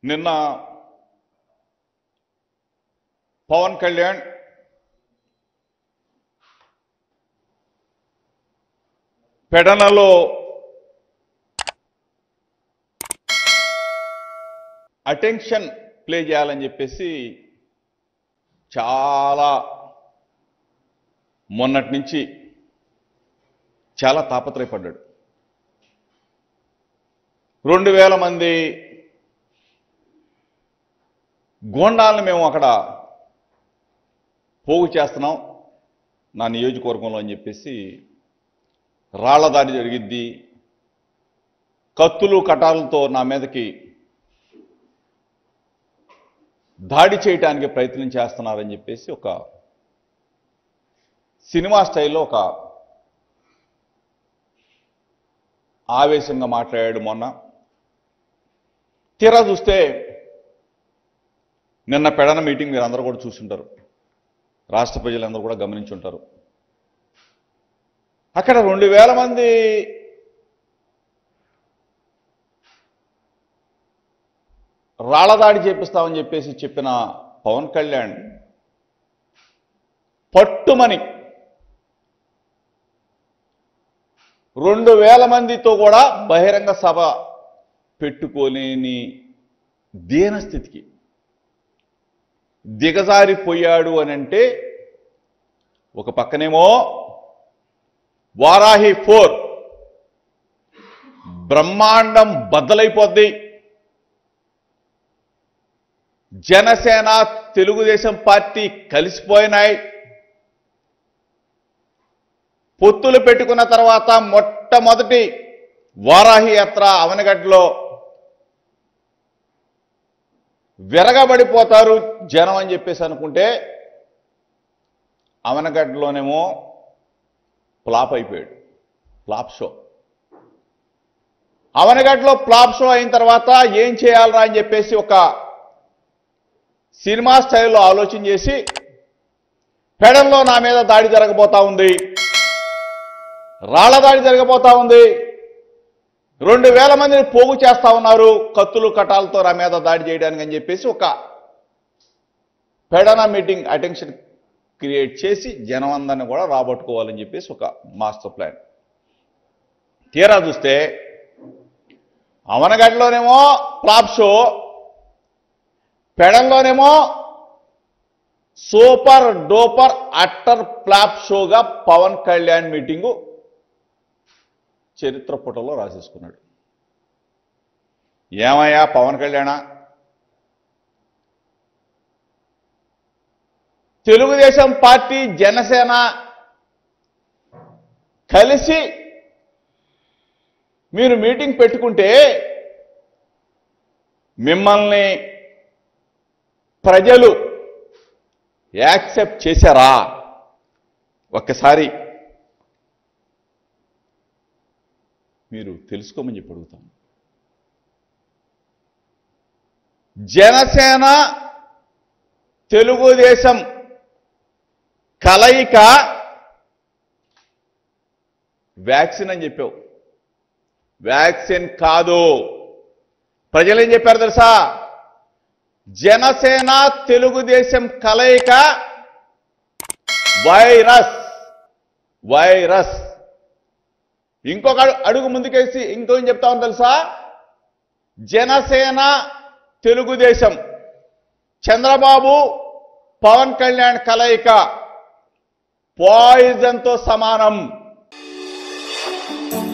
నిన్న పవన్ కళ్యాణ్ పెడనలో attention play చేయాలని చెప్పేసి చాలా మొన్నటి నుంచి చాలా తాపత్రయపడ్డాడు రెండు వేల మంది గోండాలను మేము అక్కడ పోగు చేస్తున్నాం నా నియోజకవర్గంలో అని చెప్పేసి రాళ్ల దాడి జరిగిద్ది కత్తులు కటాలతో నా మీదకి దాడి చేయటానికి ప్రయత్నం చేస్తున్నారని చెప్పేసి ఒక సినిమా స్టైల్లో ఒక ఆవేశంగా మాట్లాడాడు మొన్న తీరా చూస్తే నిన్న పెడన మీటింగ్ మీరు అందరూ కూడా చూసుంటారు రాష్ట్ర ప్రజలందరూ కూడా గమనించుంటారు అక్కడ రెండు వేల మంది రాళ్లదాడి చేపిస్తామని చెప్పేసి చెప్పిన పవన్ కళ్యాణ్ పట్టుమని రెండు వేల మందితో కూడా బహిరంగ సభ పెట్టుకోలేని దీనస్థితికి దిగజారిపోయాడు అని అంటే ఒక పక్కనేమో వారాహి ఫోర్ బ్రహ్మాండం బద్దలైపోద్ది జనసేన తెలుగుదేశం పార్టీ కలిసిపోయినాయి పొత్తులు పెట్టుకున్న తర్వాత మొట్టమొదటి వారాహి యాత్ర అవనగడ్డలో విరగబడిపోతారు జనం అని చెప్పేసి అనుకుంటే అవనగడ్డలోనేమో ఫ్లాప్ అయిపోయాడు ఫ్లాప్ షో అవనగడ్డలో ఫ్లాప్ షో అయిన తర్వాత ఏం చేయాలరా అని చెప్పేసి ఒక సినిమా స్టైల్లో ఆలోచన చేసి పెడల్లో నా మీద దాడి జరగబోతా ఉంది రాళ్ల దాడి జరగబోతా ఉంది రెండు వేల మందిని పోగు చేస్తా ఉన్నారు కత్తులు కటాలతో నా మీద దాడి చేయడానికి అని చెప్పేసి ఒక పెడన మీటింగ్ అటెన్షన్ క్రియేట్ చేసి జనం అందరిని కూడా రాబట్టుకోవాలని చెప్పేసి ఒక మాస్టర్ ప్లాన్ తీరా చూస్తే అవనగడ్డలోనేమో ఫ్లాప్ షో పెడంలోనేమో సూపర్ డోపర్ అట్టర్ ఫ్లాప్ షోగా పవన్ కళ్యాణ్ మీటింగు చరిత్ర పుటలో రాసేసుకున్నాడు ఏమయ్యా పవన్ కళ్యాణ తెలుగుదేశం పార్టీ జనసేన కలిసి మీరు మీటింగ్ పెట్టుకుంటే మిమ్మల్ని ప్రజలు యాక్సెప్ట్ చేశారా ఒక్కసారి మీరు తెలుసుకోమని చెప్పి అడుగుతాను జనసేన తెలుగుదేశం కలయిక వ్యాక్సిన్ అని చెప్పావు వ్యాక్సిన్ కాదు ప్రజలు ఏం చెప్పారు తెలుసా జనసేన తెలుగుదేశం కలయిక వైరస్ వైరస్ ఇంకొక అడు- అడుగు ముందుకేసి ఇంకో ఏం చెప్తామని తెలుసా జనసేన తెలుగుదేశం చంద్రబాబు పవన్ కళ్యాణ్ కలయిక పాయిజన్తో సమానం